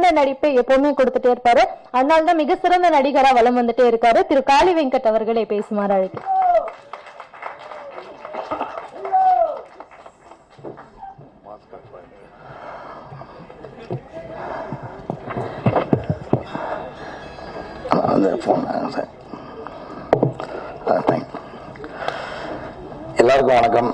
சிறந்த நடிப்பை எப்பவுமே கொடுத்துட்டே இருப்பாரு அதனால தான் மிக சிறந்த நடிகரா வலம் வந்துட்டே இருக்காரு திரு காளி வெங்கட் அவர்களை பேசுமாறு அழைக்கிறேன் அந்த ஃபோன் சார் தேங்க் எல்லாருக்கும் வணக்கம்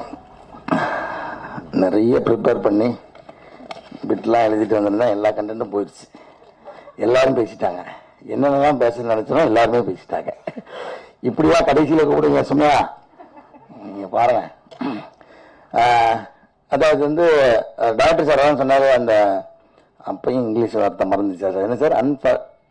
நிறைய ப்ரிப்பேர் பண்ணி பிட்லாம் எழுதிட்டு வந்திருந்தேன் எல்லா கண்டென்ட்டும் போயிடுச்சு எல்லாரும் பேசிட்டாங்க என்னென்னலாம் பேச நினைச்சனோ எல்லாருமே பேசிட்டாங்க இப்படிதான் கடைசியில் கூப்பிடுங்க சும்மா நீங்க பாருங்க ஆஹ், அதாவது வந்து அஹ், டாக்டர் சார் தான் சொன்னாரு அந்த அப்பயும் இங்கிலீஷ் வார்த்தை மறந்துச்சு சார் என்ன சார் அன்ப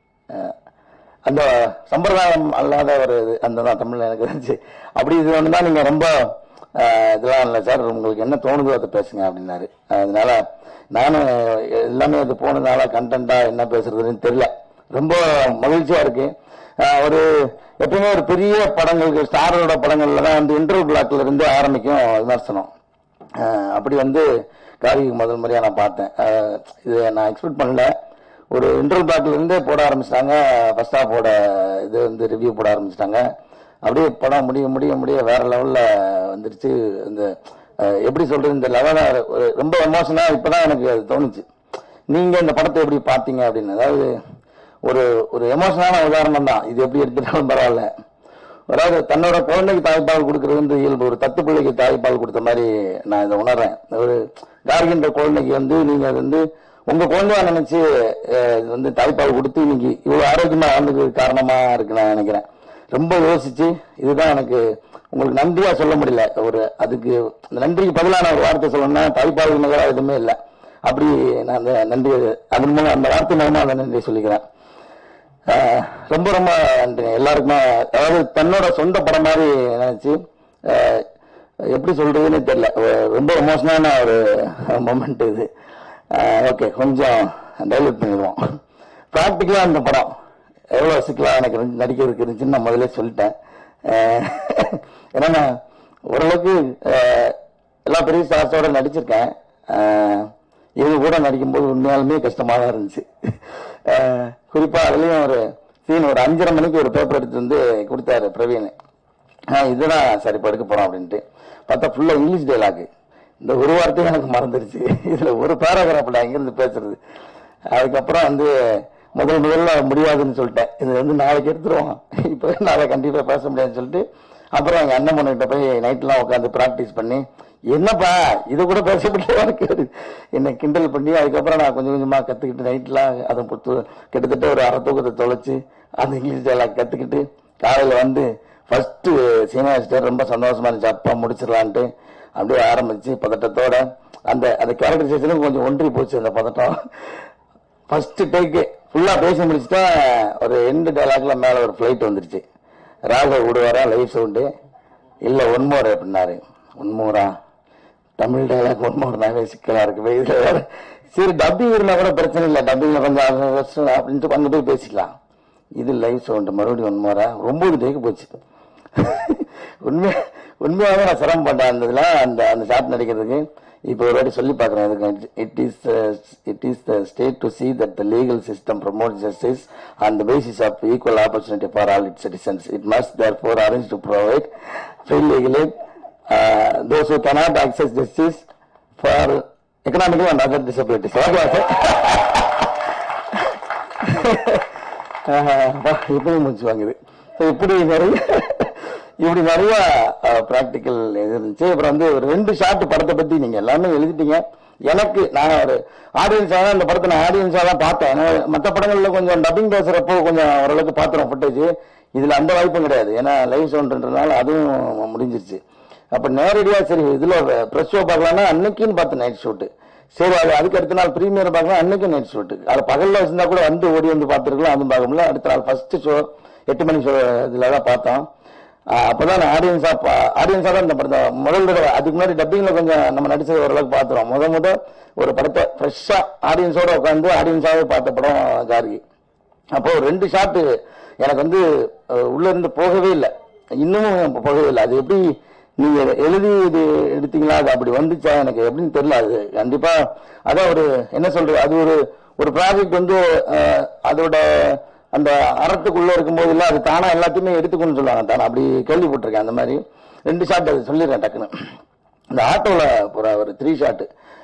அந்த சம்பிரதாயம் அல்லாத ஒரு இது அந்த தான் தமிழ்ல எனக்கு இருந்துச்சு அப்படி இது ஒன்று தான் நீங்கள் ரொம்ப ஆஹ், இதெல்லாம் இல்லை சார் உங்களுக்கு என்ன தோணுதோ அதை பேசுங்க அப்படின்னாரு அதனால நானும் எல்லாமே இது போனதுனால கண்டென்ட்டா என்ன பேசுறதுன்னு தெரியல ரொம்ப மகிழ்ச்சியா இருக்கு ஆஹ், ஒரு எப்பவுமே ஒரு பெரிய படங்களுக்கு ஸ்டாரோட படங்கள்ல தான் வந்து இன்டர்வல் பிளாக்ல இருந்து ஆரம்பிக்கும் விமர்சனம் ஆஹ், அப்படி வந்து காரி முதல் முறையா நான் பார்த்தேன் ஆஹ், இது நான் எக்ஸ்பெக்ட் பண்ணல ஒரு இன்டர்வல் பிளாக்ல இருந்தே போட ஆரம்பிச்சிட்டாங்க ஃபர்ஸ்ட் ஹாஃபோட இது வந்து ரிவ்யூ போட ஆரம்பிச்சிட்டாங்க அப்படியே படம் முடிய முடிய முடிய வேற லெவல்ல வந்துருச்சு இந்த அஹ், எப்படி சொல்றது இந்த லெவல ரொம்ப எமோஷனா இப்பதான் எனக்கு அது தோணுச்சு நீங்க இந்த படத்தை எப்படி பார்த்தீங்க அப்படின்னு அதாவது ஒரு ஒரு எமோஷனான உதாரணம் தான் இது எப்படி எடுத்துட்டாலும் பரவாயில்ல அதாவது தன்னோட குழந்தைக்கு தாய்ப்பால் கொடுக்கறது வந்து இயல்பு ஒரு தத்து பிள்ளைக்கு தாய்ப்பால் கொடுத்த மாதிரி நான் இதை உணர்றேன் ஒரு கார்கின்ற குழந்தைக்கு வந்து நீங்க அது வந்து உங்க குழந்தையா நினைச்சு அஹ், இது வந்து தாய்ப்பால் கொடுத்து இன்னைக்கு இவ்வளவு ஆரோக்கியமா வாழ்ந்ததுக்கு காரணமா இருக்கு நான் நினைக்கிறேன் ரொம்ப யோசிச்சு இதுதான் எனக்கு உங்களுக்கு நன்றியா சொல்ல முடியல ஒரு அதுக்கு அந்த நன்றிக்கு பதிலான ஒரு வார்த்தை சொல்லணும்னா தாய்ப்பால் நிகழ எதுவுமே இல்லை அப்படி நான் அந்த நன்றி அதன் மூலம் அந்த வார்த்தை மூலமா அந்த நன்றி சொல்லிக்கிறேன் ஆஹ் ரொம்ப ரொம்ப நன்றி எல்லாருக்குமே அதாவது தன்னோட சொந்த படம் மாதிரி நினைச்சு ஆஹ் எப்படி சொல்றதுன்னு தெரியல ஒரு- ரொம்ப எமோஷனான ஒரு மொமெண்ட் இது ஓகே கொஞ்சம் டைலூட் பண்ணிடுவோம் ப்ராக்டிக்கலா அந்த படம் எவ்வளவு சிக்கலா எனக்கு இருந்து- நடிக்கிறதுக்கு இருந்துச்சுன்னு நான் முதல்ல சொல்லிட்டேன் ஆஹ் ஏன்னா நான் ஓரளவுக்கு ஆஹ் எல்லா பெரிய ஸ்டார்ஸோட நடிச்சிருக்கேன் ஆஹ் இவங்க கூட நடிக்கும்போது உண்மையாலுமே கஷ்டமா தான் இருந்துச்சு ஆஹ் குறிப்பா அதுலயும் ஒரு சீன் ஒரு அஞ்சரை மணிக்கு ஒரு பேப்பர் எடுத்து வந்து கொடுத்தாரு பிரவீன் ஆஹ் இதுதான் சரி படுக்க போறோம் அப்படின்ட்டு பார்த்தா ஃபுல்லா இங்கிலீஷ் டைலாக் இந்த ஒரு வார்த்தையும் எனக்கு மறந்துருச்சு இதுல ஒரு பேராகிராஃப்ல இங்கிருந்து பேசுறது அதுக்கப்புறம் வந்து முதல் முதல்ல முடியாதுன்னு சொல்லிட்டேன் இது வந்து நாளைக்கு எடுத்துருவோம் இப்போ நாளை கண்டிப்பா பேச முடியாதுன்னு சொல்லிட்டு அப்புறம் எங்க அண்ணன் பொண்ணுகிட்ட போய் நைட்லாம் உட்காந்து ப்ராக்டிஸ் பண்ணி என்னப்பா இது கூட பேச முடியாது என்னை கிண்டல் பண்ணி அதுக்கப்புறம் நான் கொஞ்சம் கொஞ்சமா கத்துக்கிட்டு நைட்லாம் அதை பொறுத்து கிட்டத்தட்ட ஒரு அரை தூக்கத்தை தொலைச்சு அந்த இங்கிலீஷ் டைலாக் கத்துக்கிட்டு காலையில வந்து ஃபர்ஸ்ட் சீனியர் அசிஸ்டர் ரொம்ப சந்தோஷமா இருந்துச்சு அப்பா முடிச்சிடலான்ட்டு அப்படியே ஆரம்பிச்சு பதட்டத்தோட அந்த அந்த கேரக்டரைசேஷனும் கொஞ்சம் ஒன்றி போச்சு அந்த பதட்டம் ஃபர்ஸ்ட் டேக்கு ஃபுல்லா பேசி முடிச்சுட்டா ஒரு எண்டு டைலாக்ல மேல ஒரு ஃபிளைட் வந்துருச்சு ராகவ் விடுவாரா லைவ் சவுண்டு இல்ல ஒன்மோர் அப்படின்னாரு ஒன்மோரா தமிழ் டைலாக் ஒன்மோர்னாவே சிக்கலா இருக்கு இதுல வேற சரி டப்பிங் இருந்தா கூட பிரச்சனை இல்லை டப்பிங்ல கொஞ்சம் அது வருஷம் அப்படின்ட்டு அங்க போய் பேசிக்கலாம் இது லைவ் சவுண்ட் மறுபடியும் ஒன்மோரா ஒன்பது டேக்கு போச்சு உண்மையா உண்மையாவே நான் சிரமப்பட்டேன் அந்த இதுல அந்த அந்த ஷாட் நடிக்கிறதுக்கு இப்போ ஒரு வாட்டி சொல்லி பார்க்குறேன் இதுக்கு it is it is the state to see that the legal system promote justice on the basis of equal opportunity for all it citizens it must therefore arrange to provide free legally those who cannot access justice ஃபார் economical and other disabilities okay sir இப்பவும் மூச்சு வாங்குது So, இப்படி நிறைய இப்படி நிறைய practical இது இருந்துச்சு அப்புறம் வந்து ஒரு ரெண்டு ஷார்ட் படத்தை பத்தி நீங்க எல்லாமே எழுதிட்டீங்க எனக்கு நான் ஒரு ஆடியன்ஸாக தான் இந்த படத்தை நான் ஆடியன்ஸாக தான் பார்த்தேன் ஏன்னா மற்ற படங்கள்ல கொஞ்சம் டப்பிங் பேசுறப்போ கொஞ்சம் ஓரளவுக்கு பார்த்துரும் ஃபுட்டேஜ் இதுல அந்த வாய்ப்பும் கிடையாது ஏன்னா லைவ் சவுண்ட்ன்றதுனால அதுவும் முடிஞ்சிருச்சு அப்ப நேரடியா சரி இதுல ப்ரெஸ் ஷோ பார்க்கலாம்னா அன்னைக்குன்னு பார்த்து நைட் ஷூட் சரி அது அதுக்கு அடுத்த நாள் ப்ரீமியர் பார்க்கலாம் அன்னைக்கு நைட் ஷூட் அது பகல்ல வச்சிருந்தா கூட வந்து ஓடி வந்து பார்த்துருக்கலாம் அதுவும் பார்க்க முடியல அடுத்த நாள் ஃபர்ஸ்ட் ஷோ எட்டு மணி ஷோ இதுல தான் பார்த்தோம் ஆஹ் அப்பதான் ஆடியன்ஸா ஆடியன்ஸா தான் இந்த படத்தை முதல் தடவை அதுக்கு முன்னாடி டப்பிங்ல கொஞ்சம் நம்ம நடிச்சது ஓரளவுக்கு பார்த்துருவோம் முத முத ஒரு படத்தை ஃப்ரெஷ்ஷா ஆடியன்ஸோட உட்காந்து ஆடியன்ஸாவே பார்த்த படம் கார்கி அப்போ ரெண்டு ஷாட்டு எனக்கு வந்து அஹ், உள்ள இருந்து போகவே இல்லை இன்னமும் போகவே இல்லை அது எப்படி நீங்க எழுதி இது எடுத்தீங்களா அது அப்படி வந்துச்சா எனக்கு எப்படின்னு தெரியல அது கண்டிப்பா அதான் ஒரு என்ன சொல்றது அது ஒரு ஒரு ப்ராஜெக்ட் வந்து அஹ், அதோட அந்த அறத்துக்குள்ள இருக்கும்போது இல்ல அது தானா எல்லாத்தையுமே எடுத்துக்கணும்னு சொல்லுவாங்க தானே அப்படி கேள்விப்பட்டிருக்கேன் அந்த மாதிரி ரெண்டு ஷாட் அது சொல்லிடுறேன் டக்குன்னு இந்த ஆட்டோல போற ஒரு த்ரீ ஷாட்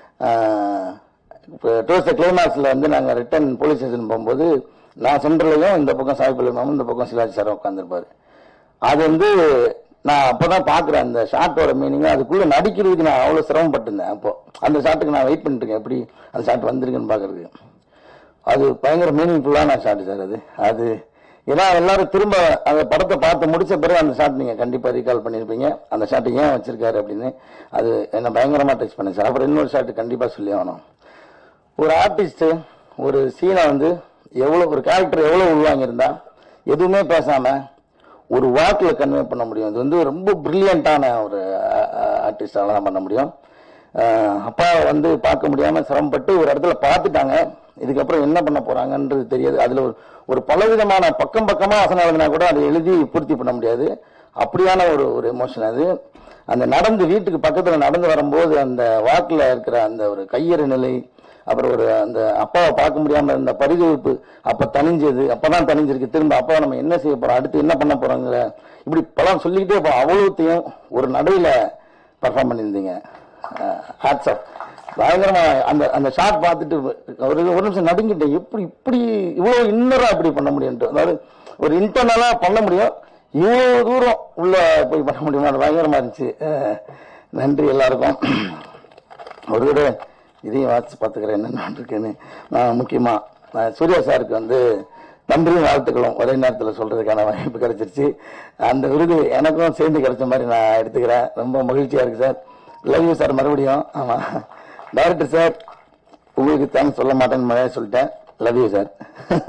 டோஸ்ட் கிளைமாக்ஸ்ல வந்து நாங்க ரிட்டர்ன் போலீஸ் ஸ்டேஷன் போகும்போது நான் சென்ட்ரலையும் இந்த பக்கம் சாய்பள்ளி மாமும் இந்த பக்கம் சிவாஜி சார் உட்காந்துருப்பாரு அது வந்து நான் அப்பதான் பாக்குறேன் அந்த ஷாட்டோட மீனிங் அதுக்குள்ள நடிக்கிறதுக்கு நான் அவ்வளவு சிரமப்பட்டிருந்தேன் அப்போ அந்த ஷாட்டுக்கு நான் வெயிட் பண்ணிட்டு இருக்கேன் எப்படி அந்த ஷாட் வந்திருக்குன்னு பாக்குறதுக்கு அது பயங்கர மீனிங்ஃபுல்லான ஷாட் சார் அது அது ஏன்னா எல்லாரும் திரும்ப அந்த படத்தை பார்த்து முடிச்ச பிறகு அந்த ஷாட் நீங்க கண்டிப்பா ரீகால் பண்ணிருப்பீங்க அந்த ஷாட் ஏன் வச்சிருக்காரு அப்படின்னு அது என்ன பயங்கரமா டச் பண்ணுச்சு சார் அப்புறம் இன்னொரு ஷாட் கண்டிப்பா சொல்லி ஆகணும் ஒரு ஆர்டிஸ்ட் ஒரு சீனை வந்து எவ்வளவு ஒரு கேரக்டர் எவ்வளவு உள்வாங்கியிருந்தா எதுவுமே பேசாம ஒரு வாக்குல கன்வே பண்ண முடியும் இது வந்து ரொம்ப பிரில்லியண்டான ஒரு ஆர்டிஸ்டால தான் பண்ண முடியும் அஹ் அப்பா வந்து பார்க்க முடியாம சிரமப்பட்டு ஒரு இடத்துல பார்த்துட்டாங்க இதுக்கப்புறம் என்ன பண்ண போறாங்கன்றது தெரியாது அதுல ஒரு ஒரு பலவிதமான பக்கம் பக்கமா வசனம் எழுதினா கூட அதை எழுதி பூர்த்தி பண்ண முடியாது அப்படியான ஒரு ஒரு எமோஷன் அது அந்த நடந்து வீட்டுக்கு பக்கத்துல நடந்து வரும்போது அந்த வாக்குல இருக்கிற அந்த ஒரு கையறு நிலை அப்புறம் ஒரு அந்த அப்பாவை பார்க்க முடியாம இருந்த பரிதவிப்பு அப்ப தனிஞ்சது அப்பதான் தனிஞ்சிருக்கு திரும்ப அப்பாவை நம்ம என்ன செய்ய போறோம் அடுத்து என்ன பண்ண போறோங்கிற இப்படி பலம் சொல்லிக்கிட்டே போறோம் அவ்வளவுத்தையும் ஒரு நடையில பர்ஃபார்ம் பண்ணியிருந்தீங்க ஹேட்ஸ் ஆஃப் பயங்கரமா அந்த அந்த ஷாட் பார்த்துட்டு ஒரு ஒரு நிமிஷம் நடுங்கிட்டேன் எப்படி இப்படி இவ்வளவு இன்னரா இப்படி பண்ண முடியும்ட்டு அதாவது ஒரு இன்டர்னலா பண்ண முடியும் இவ்வளவு தூரம் உள்ள போய் பண்ண முடியுமா அது பயங்கரமா இருந்துச்சு அஹ் நன்றி எல்லாருக்கும் ஒரு தடவை இதையும் வாட்சி பார்த்துக்கிறேன் என்ன இருக்குன்னு நான் முக்கியமா நான் சூர்யா சாருக்கு வந்து நன்றியும் வாழ்த்துக்களும் ஒரே நேரத்தில் சொல்றதுக்கான வாய்ப்பு கிடைச்சிருச்சு அந்த விருது எனக்கும் சேர்ந்து கிடைச்ச மாதிரி நான் எடுத்துக்கிறேன் ரொம்ப மகிழ்ச்சியா இருக்கு சார் லவ் யூ சார் மறுபடியும் ஆமா டைரக்டர் சார் உங்களுக்கு தேங்க்ஸ் சொல்ல மாட்டேன்னு முதல்ல சொல்லிட்டேன் லவ் யூ சார்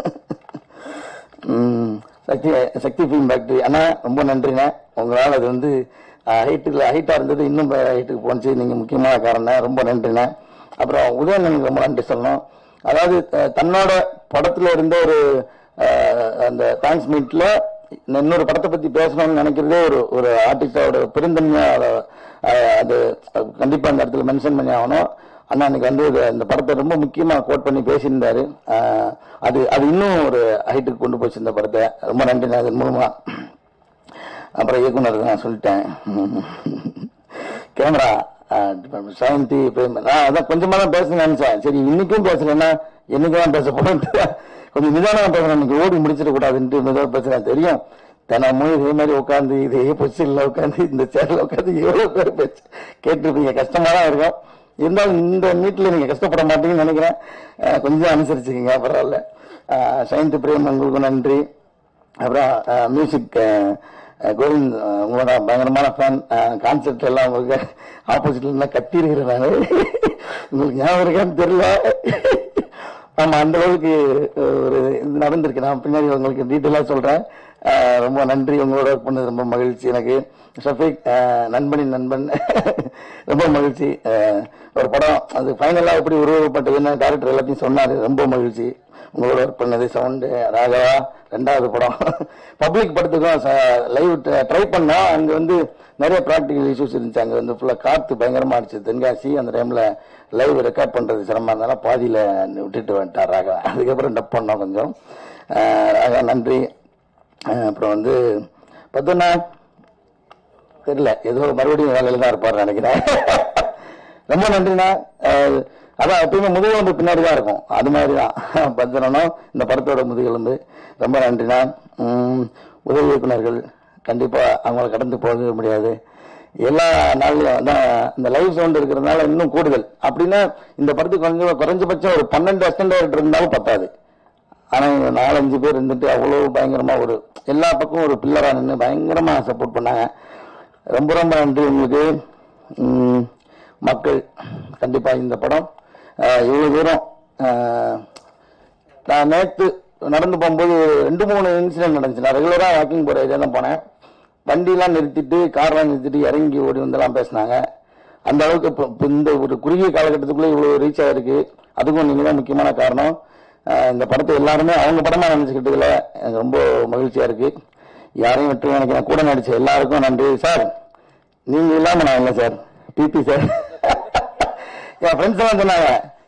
ம், சக்தி சக்தி ஃபிலிம் ஃபேக்டரி அண்ணா ரொம்ப நன்றிண்ணே உங்களால் அது வந்து ஹைட்டுல ஹைட்டாக இருந்தது இன்னும் ஹைட்டுக்கு போனுச்சு நீங்கள் முக்கியமான காரணம் ரொம்ப நன்றிண்ணே அப்புறம் உதயநனுக்கு ரொம்ப நன்றி சொல்லணும் அதாவது அஹ், தன்னோட படத்துல இருந்த ஒரு அஹ், அந்த தேங்க்ஸ் மீட்ல இன்னொரு படத்தை பத்தி பேசணும்னு நினைக்கிறதே ஒரு ஒரு ஆர்டிஸ்டோட பெருந்தன்மையா அதை, அஹ், அது கண்டிப்பா அந்த இடத்துல மென்ஷன் பண்ணி ஆகணும் அண்ணா அன்னைக்கு வந்து இது- இந்த படத்தை ரொம்ப முக்கியமா கோட் பண்ணி பேசியிருந்தாரு அஹ், அது அது இன்னும் ஒரு ஹைட்டுக்கு கொண்டு போச்சு இந்த படத்தை ரொம்ப நன்றி அதன் மூலமா அப்புறம் இயக்குனர் நான் சொல்லிட்டேன் கேமரா சயந்தி பிரேம் நான் அதான் கொஞ்சமா தான் பேச நினைச்சேன் சரி இன்னைக்கும் பேசலன்னா என்னைக்கு தான் பேச போறேன் கொஞ்சம் நிதானமா பேசுறேன் இன்னைக்கு ஓடி முடிச்சிட கூடாதுன்ட்டு மெதுவாக பேசுறேன் தெரியும் தினமும் இதே மாதிரி உட்காந்து இதே பொசிஷன்ல உட்காந்து இந்த சேர்ல உட்காந்து எவ்வளவு பேர் பேச்சு கேட்டிருப்பீங்க கஷ்டமா தான் இருக்கும் இருந்தாலும் இந்த மீட்ல நீங்க கஷ்டப்பட மாட்டீங்கன்னு நினைக்கிறேன் அஹ் கொஞ்சம் அனுசரிச்சுக்கீங்க பரவாயில்ல அஹ் சயந்தி பிரேம் உங்களுக்கு நன்றி அப்புறம் மியூசிக் கோவிந்த் அஹ், உங்களோட பயங்கரமான ஃபேன் கான்செப்ட் எல்லாம் உங்களுக்கு ஆப்போசிட்ல இருந்தா கத்தி இருக்கிறேன் நான் உங்களுக்கு ஞாபகம் இருக்கான்னு தெரியல ஆமா அந்த அளவுக்கு அஹ், ஒரு இது நடந்திருக்கு நான் பின்னாடி உங்களுக்கு டீட்டெயிலா சொல்றேன் அஹ், ரொம்ப நன்றி உங்களோட ஒர்க் பண்ணது ரொம்ப மகிழ்ச்சி எனக்கு ஷஃபீக் அஹ், நண்பனின் நண்பன் ரொம்ப மகிழ்ச்சி அஹ், ஒரு படம் அது ஃபைனலா எப்படி உருவப்பட்டதுன்னு டேரக்டர் எல்லாத்தையும் சொன்னாரு ரொம்ப மகிழ்ச்சி உங்களோட ஒர்க் பண்ணது சவுண்டு ராகவா ரெண்டாவது படம் பப்ளிக் படத்துக்கும் லைவ் ட்ரை பண்ணோம் அங்க வந்து நிறைய ப்ராக்டிகல் இஷ்யூஸ் இருந்துச்சு அங்க வந்து ஃபுல்லா காத்து பயங்கரமா அடிச்சு தென்காசி அந்த டைம்ல லைவ் ரெக்கார்ட் பண்றது சிரமமா இருந்தாலும் பாதியில விட்டுட்டு வந்துட்டார் ராகவா அதுக்கப்புறம் டப் பண்ணோம் கொஞ்சம் அஹ் ராகவா நன்றி அஹ் அப்புறம் வந்து பத்துனா தெரியல ஏதோ மறுபடியும் வேலையில தான் இருப்பாரு நினைக்கிறேன் ரொம்ப நன்றிண்ணா அஹ் அதான் எப்பயுமே முதுகெலும்பு பின்னாடி தான் இருக்கும் அது மாதிரி தான் பத்திரனும் இந்த படத்தோட முதுகெலும்பு ரொம்ப நன்றிண்ணா உம், உதவி இயக்குனர்கள் கண்டிப்பா அவங்கள கடந்து போக முடியாது எல்லா நாள்லயும் தான் இந்த லைவ் சவுண்ட் இருக்கிறதுனால இன்னும் கூடுதல் அப்படின்னா இந்த படத்துக்கு கொஞ்சம் குறைஞ்சபட்சம் ஒரு பன்னெண்டு அசிஸ்டன்ட் டைரக்டர் இருந்தாலும் பத்தாது ஆனா இவங்க நாலஞ்சு பேர் இருந்துட்டு அவ்வளவு பயங்கரமா ஒரு எல்லா பக்கமும் ஒரு பில்லரா நின்று பயங்கரமா சப்போர்ட் பண்ணாங்க ரொம்ப ரொம்ப நன்றி உங்களுக்கு உம், மக்கள் கண்டிப்பா இந்த படம் அஹ், இவ்வளவு தூரம் அஹ், நான் நேற்று நடந்து போகும்போது ரெண்டு மூணு இன்சிடென்ட் நடந்துச்சு நான் ரெகுலரா வாக்கிங் போற ஏரியா தான் போனேன் வண்டிலாம் நிறுத்திட்டு கார்லாம் நிறுத்திட்டு இறங்கி ஓடி வந்தெல்லாம் பேசினாங்க அந்த அளவுக்கு இப்போ இப்போ இந்த ஒரு குறுகிய காலகட்டத்துக்குள்ள இவ்வளவு ரீச் ஆயிருக்கு அதுக்கும் நீங்க தான் முக்கியமான காரணம் அஹ் இந்த படத்தை எல்லாருமே அவங்க படமா நினைச்சுக்கிட்டதுல எனக்கு ரொம்ப மகிழ்ச்சியா இருக்கு யாரையும் விட்டு நினைக்கிறேன் கூட நடிச்ச எல்லாருக்கும் நன்றி சார் நீங்க இல்லாம நான் இல்லை சார் பிபி சார் என் ஃப்ரெண்ட்ஸ் எல்லாம் சொன்னாங்க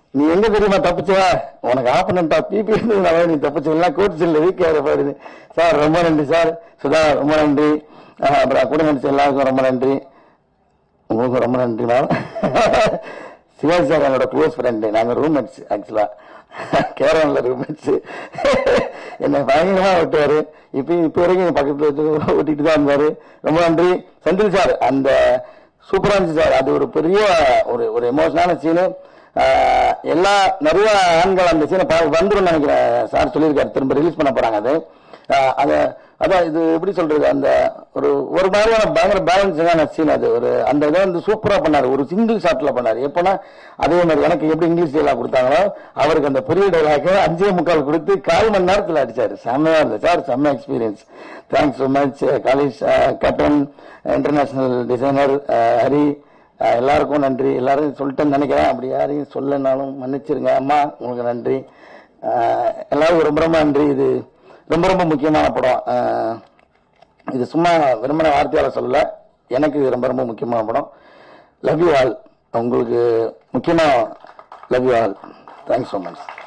நீ எங்க தெரியுமா தப்பிச்ச உனக்கு ஆப்பனண்டா பிபி இருந்ததுனால நீ தப்பிச்சீங்களா கோச் இல்லை வீக்கார பாருன்னு சார் ரொம்ப நன்றி சார் சுதா ரொம்ப நன்றி அஹ் அப்புறம் கூட நடிச்ச எல்லாருக்கும் ரொம்ப நன்றி உங்களுக்கு ரொம்ப நன்றி மேம் சிவாஜி சார் என்னோட க்ளோஸ் ஃப்ரெண்டு நாங்க ரூம்மேட்ஸ் ஆக்சுவலா கேரளால ரூம்மேட்ஸ் என்னை பயங்கரமா விட்டுவாரு இப்போ இப்போ வரைக்கும் என் பக்கத்துல வச்சு ஓட்டிட்டு தான் இருந்தாரு ரொம்ப நன்றி செந்தில் சார் அந்த சூப்பரா இருந்துச்சு சார் அது ஒரு பெரிய ஒரு ஒரு எமோஷனான சீனு எல்லா நிறைய ஆண்கள் அந்த சீனை வந்துடும் நினைக்கிறேன் சார் சொல்லியிருக்காரு திரும்ப ரிலீஸ் பண்ண போறாங்க அது ஆஹ் அத அதான் இது எப்படி சொல்றது அந்த ஒரு ஒரு மாதிரியான பயங்கர பேலன்ஸான சீன் அது ஒரு அந்த இதை வந்து சூப்பரா பண்ணாரு ஒரு சிங்கிள் ஷாட்ல பண்ணாரு எப்போனா அதே மாதிரி எனக்கு எப்படி இங்கிலீஷ் டைலாக் கொடுத்தாங்களோ அவருக்கு அந்த பெரிய டைலாக் அஞ்சே முக்கால் கொடுத்து கால் மணி நேரத்துல அடிச்சாரு செம்மையா இருந்தது சார் செம்ம experience thanks so much college captain international designer Hari ah எல்லாருக்கும் நன்றி எல்லாரும் சொல்லிட்டேன்னு நினைக்கிறேன் அப்படி யாரையும் சொல்லனாலும் மன்னிச்சிருங்க அம்மா உங்களுக்கு நன்றி அஹ் எல்லாருக்கும் ரொம்ப ரொம்ப நன்றி இது ரொம்ப ரொம்ப முக்கியமான படம் அஹ் இது சும்மா விரும்பின வார்த்தையால சொல்லல எனக்கு இது ரொம்ப ரொம்ப முக்கியமான படம் லவ் யூ ஆல் உங்களுக்கு முக்கியமா love you all thanks so much